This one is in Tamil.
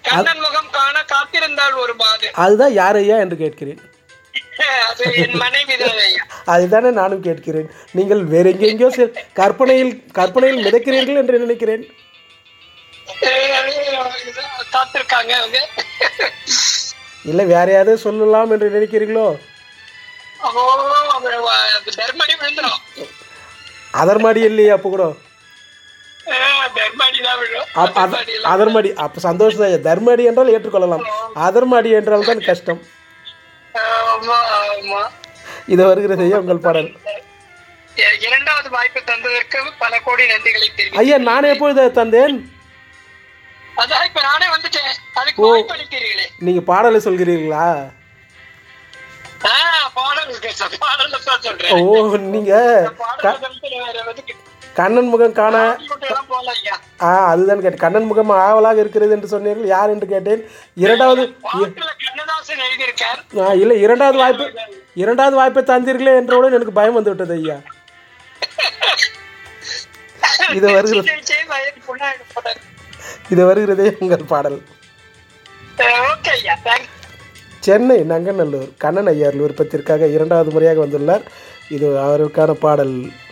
கண்ணன் முகம் காண காத்திருந்தால் ஒரு பாது அதுதான் யார் ஐயா என்று கேட்கிறேன் அது என் மனைவி தான் ஐயா அதுதானே நானும் கேட்கிறேன் நீங்கள் வேற எங்கெங்கேயோ செ- கற்பனையில் கற்பனையில் மிதக்கிறீர்கள் என்று நினைக்கிறேன் காத்திருக்காங்க அவங்க இல்லை வேற யாரையாவது சொல்லலாம் என்று நினைக்கிறீர்களோ ஓ அவங்க வ- தர்மடி விழுந்துரும் அதர்மாடி இல்லையே அப்போ கூட அஹ், தர்மடி தான் விழும் அப்- அத- தர்மடி எல்லாம் அதர்மாடி அப்போ சந்தோஷம் தான் தர்மடி என்றால் ஏற்றுக்கொள்ளலாம் அதர்மாடி என்றால் தான் கஷ்டம் ஆமா ஆமா இது வருகிறது ஐயா உங்கள் பாடல் இ- இரண்டாவது வாய்ப்பு தந்ததற்கு பல கோடி நன்றிகளை தெரிவித்து ஐயா நான் எப்பொழுது தந்தேன் அதான் இப்ப நானே வந்துட்டேன் அதுக்கு வாய்ப்பு அளித்தீர்களே நீங்கள் பாடலை சொல்கிறீர்களா ஆஹ் பாடல் இருக்கு சார். பாடல்ல தான் சொல்றேன் ஓ நீங்கள் பாடல் சொல்லிட்டு வேற எதுக்கு கண்ணன் முகம் காண கூட்டம் எல்லாம் போகல ஐயா ஆ அதுதான் கேட்டேன் கண்ணன் முகம் ஆவலாக இருக்கிறது என்று சொன்னீர்கள் யார் என்று கேட்டேன் இரண்டாவது பாட்டுல கண்ணதாசன் எழுதியிருக்கார் ஆ, இல்லை இரண்டாவது வாய்ப்பு இரண்டாவது வாய்ப்பை தந்தீர்களே என்றவுடன் எனக்கு பயம் வந்து விட்டது ஐயா இது வருகிறது சின்ன விஷயம் வயது பொண்ணாயிடும் போல. இது வருகிறதே உங்கள் பாடல் அஹ் ஓகே ஐயா தேங்க்ஸ் சென்னை நங்கநல்லூர் கண்ணன் ஐயார் விருப்பத்திற்காக இரண்டாவது முறையாக வந்துள்ளார் இது அவருக்கான பாடல்